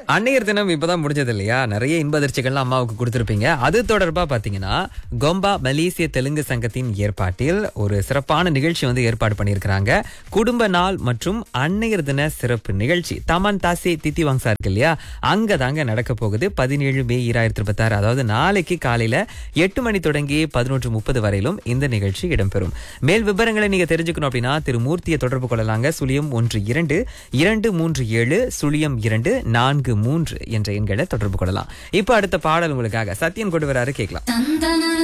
அன்னையர் தினம் இப்பதான் முடிஞ்சது இல்லையா நிறைய இன்ப அதிர்ச்சிகள்லாம் அம்மாவுக்கு கொடுத்திருப்பீங்க அது தொடர்பா பாத்தீங்கன்னா கொம்பா மலேசிய தெலுங்கு சங்கத்தின் ஏற்பாட்டில் ஒரு சிறப்பான நிகழ்ச்சி வந்து ஏற்பாடு பண்ணியிருக்கிறாங்க குடும்ப நாள் மற்றும் அன்னையர் தின சிறப்பு நிகழ்ச்சி தமன் தாசே தித்தி வாங்சா இருக்கு இல்லையா அங்க தாங்க நடக்க போகுது பதினேழு மே ஈராயிரத்தி இருபத்தாறு அதாவது நாளைக்கு காலையில எட்டு மணி தொடங்கி பதினொன்று முப்பது வரையிலும் இந்த நிகழ்ச்சி இடம்பெறும் மேல் விவரங்களை நீங்க தெரிஞ்சுக்கணும் அப்படின்னா திரு மூர்த்தியை தொடர்பு கொள்ளலாங்க சுழியம் ஒன்று இரண்டு இரண்டு மூன்று ஏழு சுழியம் இரண்டு நான்கு மூன்று என்ற எண்களை தொடர்பு கொள்ளலாம் இப்ப அடுத்த பாடல் உங்களுக்காக சத்தியம் கொண்டு வராரு கேட்கலாம் தந்தன